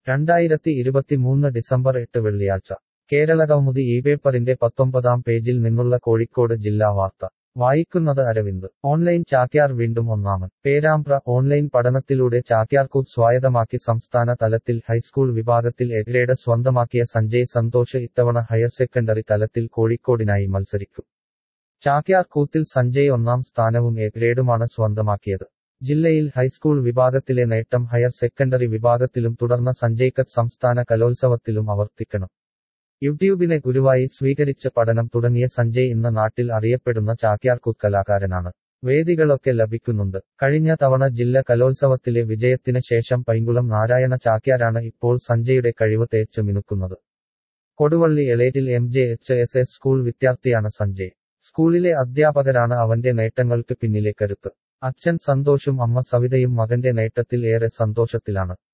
രണ്ടായിരത്തി ഇരുപത്തിമൂന്ന് ഡിസംബർ എട്ട് വെള്ളിയാഴ്ച കേരള കൗമുദി ഈ പേപ്പറിന്റെ പത്തൊമ്പതാം പേജിൽ നിന്നുള്ള കോഴിക്കോട് ജില്ലാ വാർത്ത വായിക്കുന്നത് അരവിന്ദ് ഓൺലൈൻ ചാക്യാർ വീണ്ടും ഒന്നാമൻ പേരാമ്പ്ര ഓൺലൈൻ പഠനത്തിലൂടെ ചാക്യാർകൂത്ത് സ്വായത്തമാക്കി സംസ്ഥാന തലത്തിൽ ഹൈസ്കൂൾ വിഭാഗത്തിൽ എ ഗ്രേഡ് സ്വന്തമാക്കിയ സഞ്ജയ് സന്തോഷ് ഇത്തവണ ഹയർ സെക്കൻഡറി തലത്തിൽ കോഴിക്കോടിനായി മത്സരിക്കും ചാക്യാർകൂത്തിൽ സഞ്ജയ് ഒന്നാം സ്ഥാനവും എ ഗ്രേഡുമാണ് സ്വന്തമാക്കിയത് ജില്ലയിൽ ഹൈസ്കൂൾ വിഭാഗത്തിലെ നേട്ടം ഹയർ സെക്കൻഡറി വിഭാഗത്തിലും തുടർന്ന സഞ്ജയ്ക്കത്ത് സംസ്ഥാന കലോത്സവത്തിലും ആവർത്തിക്കണം യൂട്യൂബിനെ ഗുരുവായി സ്വീകരിച്ച് പഠനം തുടങ്ങിയ സഞ്ജയ് ഇന്ന് നാട്ടിൽ അറിയപ്പെടുന്ന ചാക്യാർകൂത്ത് കലാകാരനാണ് വേദികളൊക്കെ ലഭിക്കുന്നുണ്ട് കഴിഞ്ഞ തവണ ജില്ല കലോത്സവത്തിലെ വിജയത്തിന് ശേഷം പൈങ്കുളം നാരായണ ചാക്യാരാണ് ഇപ്പോൾ സഞ്ജയുടെ കഴിവ് തേച്ച് മിനുക്കുന്നത് Koduvally Elettil M J H S S school വിദ്യാർത്ഥിയാണ് സഞ്ജയ് സ്കൂളിലെ അധ്യാപകരാണ് അവന്റെ നേട്ടങ്ങൾക്ക് പിന്നിലെ കരുത്ത് അച്ഛൻ സന്തോഷും അമ്മ സവിതയും മകന്റെ നേട്ടത്തിൽ ഏറെ സന്തോഷത്തിലാണ്